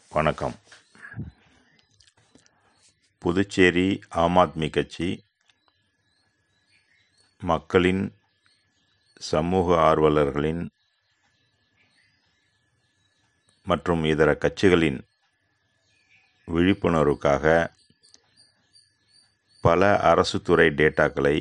வணக்கம் புதுச்சேரி ஆம் ஆத்மி கட்சி மக்களின் சமூக ஆர்வலர்களின் மற்றும் இதர கட்சிகளின் விழிப்புணர்வுக்காக பல அரசு துறை டேட்டாக்களை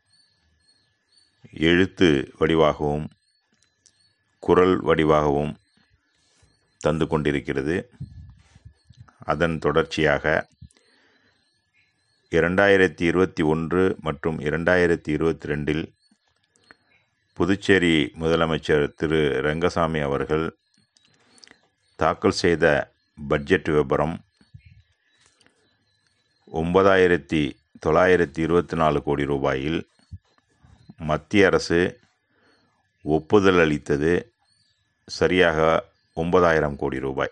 எழுத்து வடிவாகவும் குரல் வடிவாகவும் தந்து கொண்டிருக்கிறது அதன் தொடர்ச்சியாக இரண்டாயிரத்தி இருபத்தி ஒன்று மற்றும் இரண்டாயிரத்தி இருபத்தி ரெண்டில் புதுச்சேரி முதலமைச்சர் திரு ரங்கசாமி அவர்கள் தாக்கல் செய்த பட்ஜெட் விபரம் ஒன்பதாயிரத்தி தொள்ளாயிரத்தி இருபத்தி நாலு கோடி ரூபாயில் மத்திய அரசு ஒப்புதல் அளித்தது சரியாக ஒன்பதாயிரம் கோடி ரூபாய்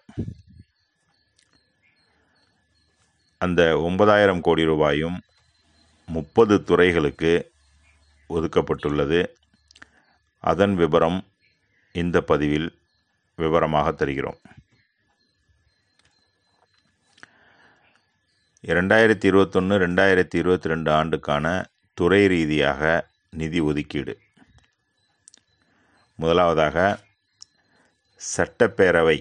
அந்த ஒன்பதாயிரம் கோடி ரூபாயும் முப்பது துறைகளுக்கு ஒதுக்கப்பட்டுள்ளது அதன் விவரம் இந்த பதிவில் விவரமாக தருகிறோம் இரண்டாயிரத்தி இருபத்தொன்று ரெண்டாயிரத்தி இருபத்தி ரெண்டு ஆண்டுக்கான துறை ரீதியாக நிதி ஒதுக்கீடு முதலாவதாக சட்டப்பேரவை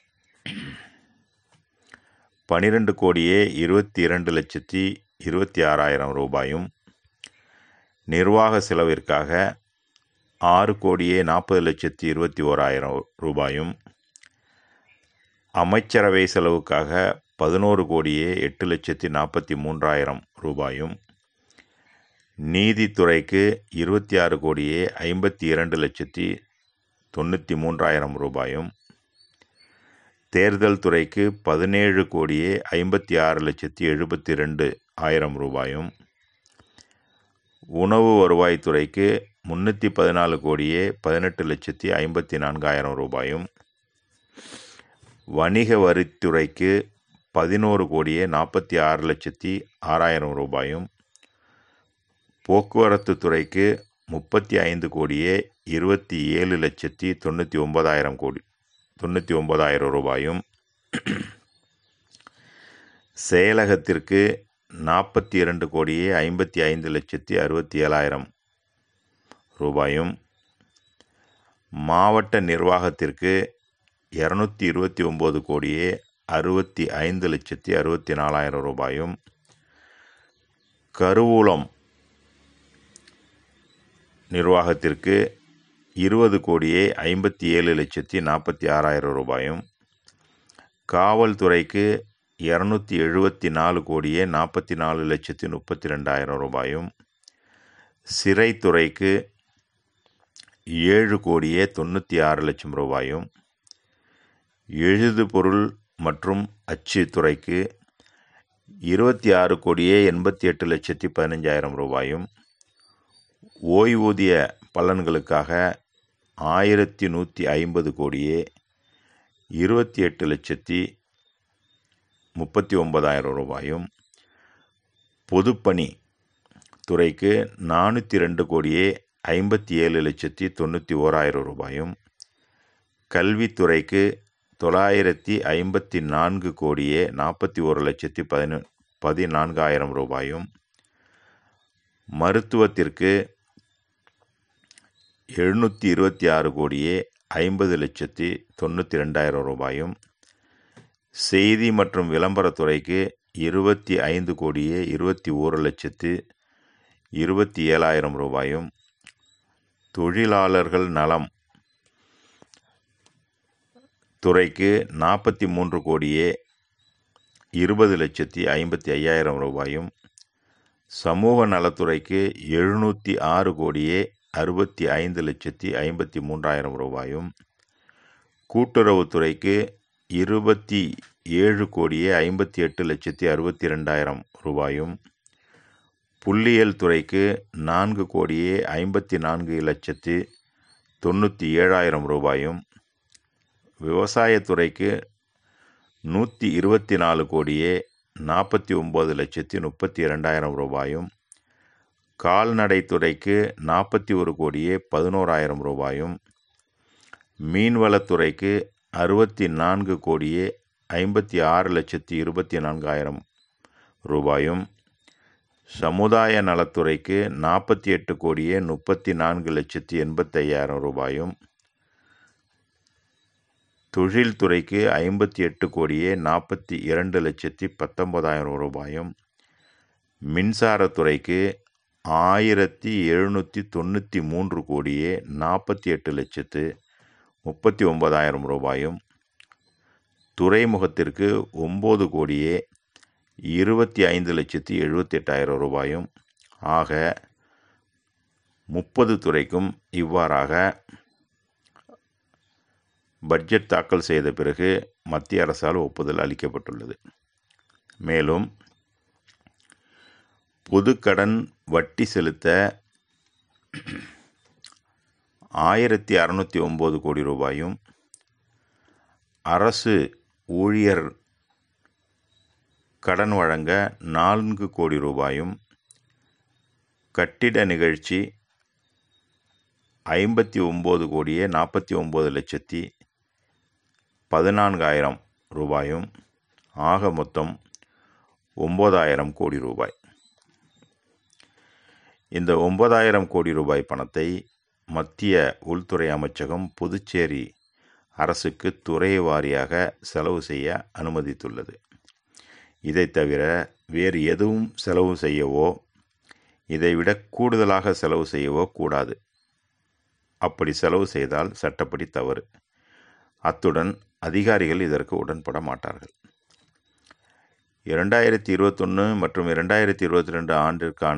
பனிரெண்டு கோடியே இருபத்தி இரண்டு லட்சத்தி இருபத்தி ஆறாயிரம் ரூபாயும் நிர்வாக செலவிற்காக ஆறு கோடியே நாற்பது லட்சத்தி இருபத்தி ஓராயிரம் ரூபாயும் அமைச்சரவை செலவுக்காக பதினோரு கோடியே எட்டு லட்சத்தி நாற்பத்தி மூன்றாயிரம் ரூபாயும் நீதித்துறைக்கு இருபத்தி ஆறு கோடியே ஐம்பத்தி இரண்டு லட்சத்தி தொண்ணூற்றி மூன்றாயிரம் ரூபாயும் தேர்தல் துறைக்கு பதினேழு கோடியே ஐம்பத்தி ஆறு லட்சத்தி எழுபத்தி ரெண்டு ஆயிரம் ரூபாயும் உணவு வருவாய்த்துறைக்கு முன்னூற்றி பதினாலு கோடியே பதினெட்டு லட்சத்தி ஐம்பத்தி நான்காயிரம் ரூபாயும் வணிக வரித்துறைக்கு பதினோரு கோடியே நாற்பத்தி ஆறு லட்சத்தி ஆறாயிரம் ரூபாயும் போக்குவரத்து துறைக்கு முப்பத்தி ஐந்து கோடியே இருபத்தி ஏழு லட்சத்தி தொண்ணூற்றி ஒன்பதாயிரம் கோடி தொண்ணூற்றி ஒன்பதாயிரம் ரூபாயும் செயலகத்திற்கு நாற்பத்தி இரண்டு கோடியே ஐம்பத்தி ஐந்து லட்சத்தி அறுபத்தி ஏழாயிரம் ரூபாயும் மாவட்ட நிர்வாகத்திற்கு இரநூத்தி இருபத்தி ஒம்பது கோடியே அறுபத்தி ஐந்து லட்சத்தி அறுபத்தி நாலாயிரம் ரூபாயும் கருவூலம் நிர்வாகத்திற்கு இருபது கோடியே ஐம்பத்தி ஏழு லட்சத்தி நாற்பத்தி ஆறாயிரம் ரூபாயும் காவல்துறைக்கு இரநூத்தி எழுபத்தி நாலு கோடியே நாற்பத்தி நாலு லட்சத்தி முப்பத்தி ரெண்டாயிரம் ரூபாயும் சிறைத்துறைக்கு ஏழு கோடியே தொண்ணூற்றி ஆறு லட்சம் ரூபாயும் எழுதுபொருள் மற்றும் அச்சு துறைக்கு இருபத்தி ஆறு கோடியே எண்பத்தி எட்டு லட்சத்தி பதினஞ்சாயிரம் ரூபாயும் ஓய்வூதிய பலன்களுக்காக ஆயிரத்தி நூற்றி ஐம்பது கோடியே இருபத்தி எட்டு லட்சத்தி முப்பத்தி ஒன்பதாயிரம் ரூபாயும் பொதுப்பணி துறைக்கு நானூற்றி ரெண்டு கோடியே ஐம்பத்தி ஏழு லட்சத்தி தொண்ணூற்றி ஓராயிரம் ரூபாயும் கல்வித்துறைக்கு தொள்ளாயிரத்தி ஐம்பத்தி நான்கு கோடியே நாற்பத்தி ஒரு லட்சத்தி பதினொ பதினான்காயிரம் ரூபாயும் மருத்துவத்திற்கு எழுநூற்றி இருபத்தி ஆறு கோடியே ஐம்பது லட்சத்தி தொண்ணூற்றி ரெண்டாயிரம் ரூபாயும் செய்தி மற்றும் விளம்பரத்துறைக்கு இருபத்தி ஐந்து கோடியே இருபத்தி ஒரு லட்சத்து இருபத்தி ஏழாயிரம் ரூபாயும் தொழிலாளர்கள் நலம் துறைக்கு நாற்பத்தி மூன்று கோடியே இருபது லட்சத்தி ஐம்பத்தி ஐயாயிரம் ரூபாயும் சமூக நலத்துறைக்கு எழுநூற்றி ஆறு கோடியே அறுபத்தி ஐந்து லட்சத்தி ஐம்பத்தி மூன்றாயிரம் ரூபாயும் கூட்டுறவுத்துறைக்கு இருபத்தி ஏழு கோடியே ஐம்பத்தி எட்டு லட்சத்தி அறுபத்தி ரெண்டாயிரம் ரூபாயும் புள்ளியியல் துறைக்கு நான்கு கோடியே ஐம்பத்தி நான்கு லட்சத்தி தொண்ணூற்றி ஏழாயிரம் ரூபாயும் விவசாயத்துறைக்கு நூற்றி இருபத்தி நாலு கோடியே நாற்பத்தி ஒம்பது லட்சத்தி முப்பத்தி இரண்டாயிரம் ரூபாயும் கால்நடைத்துறைக்கு நாற்பத்தி ஒரு கோடியே பதினோராயிரம் ரூபாயும் மீன்வளத்துறைக்கு அறுபத்தி நான்கு கோடியே ஐம்பத்தி ஆறு லட்சத்தி இருபத்தி நான்காயிரம் ரூபாயும் சமுதாய நலத்துறைக்கு நாற்பத்தி எட்டு கோடியே முப்பத்தி நான்கு லட்சத்தி எண்பத்தையாயிரம் ரூபாயும் தொழில்துறைக்கு ஐம்பத்தி எட்டு கோடியே நாற்பத்தி இரண்டு லட்சத்தி பத்தொன்பதாயிரம் ரூபாயும் மின்சாரத்துறைக்கு ஆயிரத்தி எழுநூற்றி தொண்ணூற்றி மூன்று கோடியே நாற்பத்தி எட்டு லட்சத்து முப்பத்தி ஒன்பதாயிரம் ரூபாயும் துறைமுகத்திற்கு ஒம்பது கோடியே இருபத்தி ஐந்து லட்சத்தி எழுபத்தி எட்டாயிரம் ரூபாயும் ஆக முப்பது துறைக்கும் இவ்வாறாக பட்ஜெட் தாக்கல் செய்த பிறகு மத்திய அரசால் ஒப்புதல் அளிக்கப்பட்டுள்ளது மேலும் பொதுக்கடன் வட்டி செலுத்த ஆயிரத்தி அறநூற்றி ஒம்பது கோடி ரூபாயும் அரசு ஊழியர் கடன் வழங்க நான்கு கோடி ரூபாயும் கட்டிட நிகழ்ச்சி ஐம்பத்தி ஒம்பது கோடியே நாற்பத்தி ஒம்பது லட்சத்தி பதினான்காயிரம் ரூபாயும் ஆக மொத்தம் ஒம்பதாயிரம் கோடி ரூபாய் இந்த ஒன்பதாயிரம் கோடி ரூபாய் பணத்தை மத்திய உள்துறை அமைச்சகம் புதுச்சேரி அரசுக்கு துறை வாரியாக செலவு செய்ய அனுமதித்துள்ளது இதை தவிர வேறு எதுவும் செலவு செய்யவோ இதைவிட கூடுதலாக செலவு செய்யவோ கூடாது அப்படி செலவு செய்தால் சட்டப்படி தவறு அத்துடன் அதிகாரிகள் இதற்கு உடன்பட மாட்டார்கள் இரண்டாயிரத்தி இருபத்தொன்று மற்றும் இரண்டாயிரத்தி இருபத்தி ரெண்டு ஆண்டிற்கான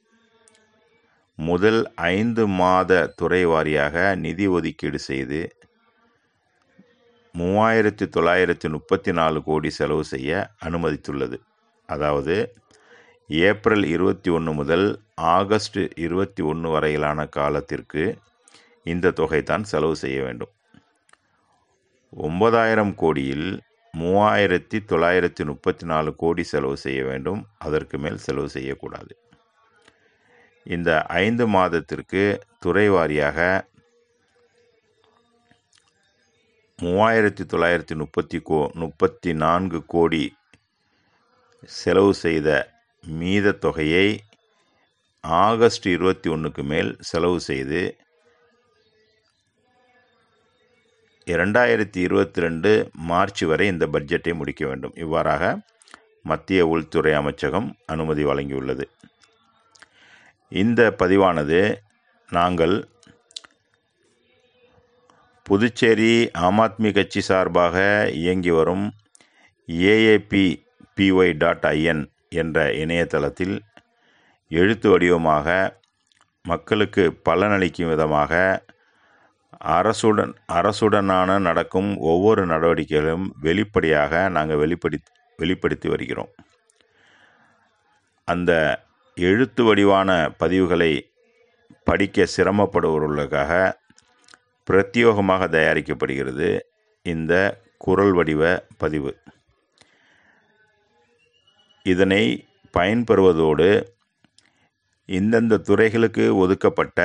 முதல் ஐந்து மாத துறை வாரியாக நிதி ஒதுக்கீடு செய்து மூவாயிரத்தி தொள்ளாயிரத்தி முப்பத்தி நாலு கோடி செலவு செய்ய அனுமதித்துள்ளது அதாவது ஏப்ரல் இருபத்தி ஒன்று முதல் ஆகஸ்ட் இருபத்தி ஒன்று வரையிலான காலத்திற்கு இந்த தொகை தான் செலவு செய்ய வேண்டும் ஒன்பதாயிரம் கோடியில் மூவாயிரத்தி தொள்ளாயிரத்தி முப்பத்தி நாலு கோடி செலவு செய்ய வேண்டும் அதற்கு மேல் செலவு செய்யக்கூடாது இந்த ஐந்து மாதத்திற்கு துறை வாரியாக மூவாயிரத்தி தொள்ளாயிரத்தி முப்பத்தி கோ முப்பத்தி நான்கு கோடி செலவு செய்த மீத தொகையை ஆகஸ்ட் இருபத்தி ஒன்றுக்கு மேல் செலவு செய்து இரண்டாயிரத்தி இருபத்தி ரெண்டு மார்ச் வரை இந்த பட்ஜெட்டை முடிக்க வேண்டும் இவ்வாறாக மத்திய உள்துறை அமைச்சகம் அனுமதி வழங்கியுள்ளது இந்த பதிவானது நாங்கள் புதுச்சேரி ஆம் ஆத்மி கட்சி சார்பாக இயங்கி வரும் ஏஏபி பிஒய் டாட் ஐஎன் என்ற இணையதளத்தில் எழுத்து வடிவமாக மக்களுக்கு பலனளிக்கும் விதமாக அரசுடன் அரசுடனான நடக்கும் ஒவ்வொரு நடவடிக்கைகளும் வெளிப்படையாக நாங்கள் வெளிப்படி வெளிப்படுத்தி வருகிறோம் அந்த எழுத்து வடிவான பதிவுகளை படிக்க சிரமப்படுபவர்களுக்காக பிரத்யோகமாக தயாரிக்கப்படுகிறது இந்த குரல் வடிவ பதிவு இதனை பயன்பெறுவதோடு இந்தந்த துறைகளுக்கு ஒதுக்கப்பட்ட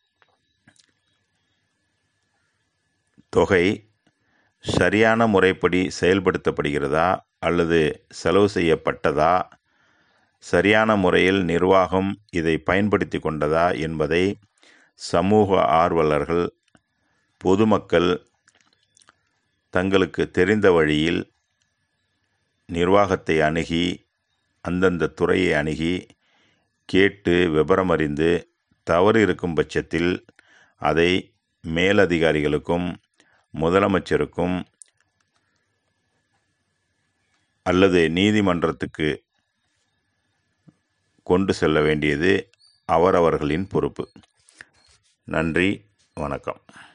தொகை சரியான முறைப்படி செயல்படுத்தப்படுகிறதா அல்லது செலவு செய்யப்பட்டதா சரியான முறையில் நிர்வாகம் இதை பயன்படுத்தி கொண்டதா என்பதை சமூக ஆர்வலர்கள் பொதுமக்கள் தங்களுக்கு தெரிந்த வழியில் நிர்வாகத்தை அணுகி அந்தந்த துறையை அணுகி கேட்டு விபரமறிந்து தவறு இருக்கும் பட்சத்தில் அதை மேலதிகாரிகளுக்கும் முதலமைச்சருக்கும் அல்லது நீதிமன்றத்துக்கு கொண்டு செல்ல வேண்டியது அவரவர்களின் பொறுப்பு நன்றி வணக்கம்